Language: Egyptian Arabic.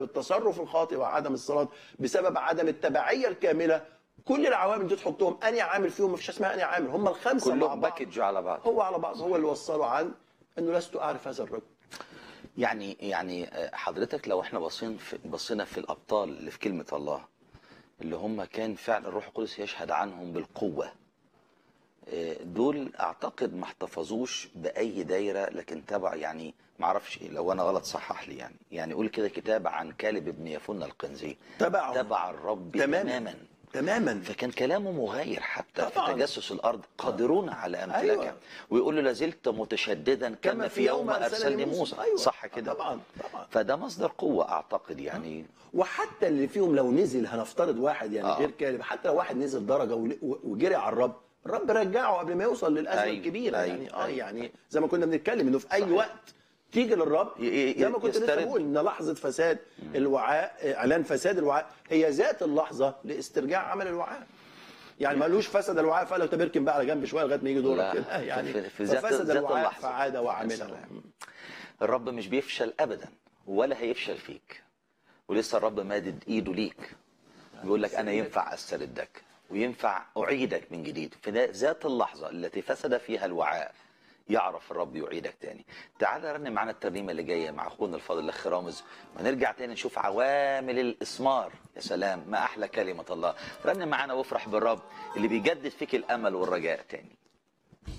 التصرف الخاطئ وعدم الصلاه بسبب عدم التبعيه الكامله كل العوامل دي تحطهم اني عامل فيهم مفيش اسمها اني عامل هم الخمسه مع كلهم بعض باكج على بعض هو على بعض هو اللي وصله عن انه لست اعرف هذا الرجل يعني يعني آه، حضرتك لو احنا باصين في بصينا في الابطال اللي في كلمه الله اللي هم كان فعلا الروح القدس يشهد عنهم بالقوه آه، دول اعتقد ما احتفظوش باي دايره لكن تبع يعني ما اعرفش إيه، لو انا غلط صحح لي يعني يعني قول كده كتاب عن كالب ابن يفن القنزي تبعه. تبع الرب تماما تماما تماما فكان كلامه مغاير حتى طبعاً. في تجسس الارض قادرون على امتلاكها أيوة. ويقول له لازلت متشددا كما في يوم ارسلني موسى أيوة. صح كده طبعا طبعا فده مصدر قوه اعتقد يعني وحتى اللي فيهم لو نزل هنفترض واحد يعني آه. آه. غير كالب حتى لو واحد نزل درجه ول- وجري على الرب الرب رجعه قبل ما يوصل للازمه أيوة، الكبيره أيوة، يعني اه أيوة. يعني زي ما كنا بنتكلم انه في اي صحيح. وقت تيجي للرب ي- ي- زي ما كنت لسه يسترد. بقول ان لحظه فساد الوعاء اعلان فساد الوعاء هي ذات اللحظه لاسترجاع عمل الوعاء يعني ما قالوش فسد الوعاء فقال له طب اركن بقى على جنب شويه لغايه ما يجي لا، دورك كده يعني في- في ذات- ففسد ذات الوعاء اللحظة. فعاد وعمله سلام. الرب مش بيفشل ابدا ولا هيفشل فيك ولسه الرب مادد ايده ليك بيقول لك انا ينفع استردك وينفع اعيدك من جديد في ذا- ذات اللحظه التي فسد فيها الوعاء يعرف الرب يعيدك تاني تعال رن معانا الترنيمه اللي جايه مع اخونا الفاضل الاخ رامز ونرجع تاني نشوف عوامل الاسمار يا سلام ما احلى كلمه الله رن معانا وافرح بالرب اللي بيجدد فيك الامل والرجاء تاني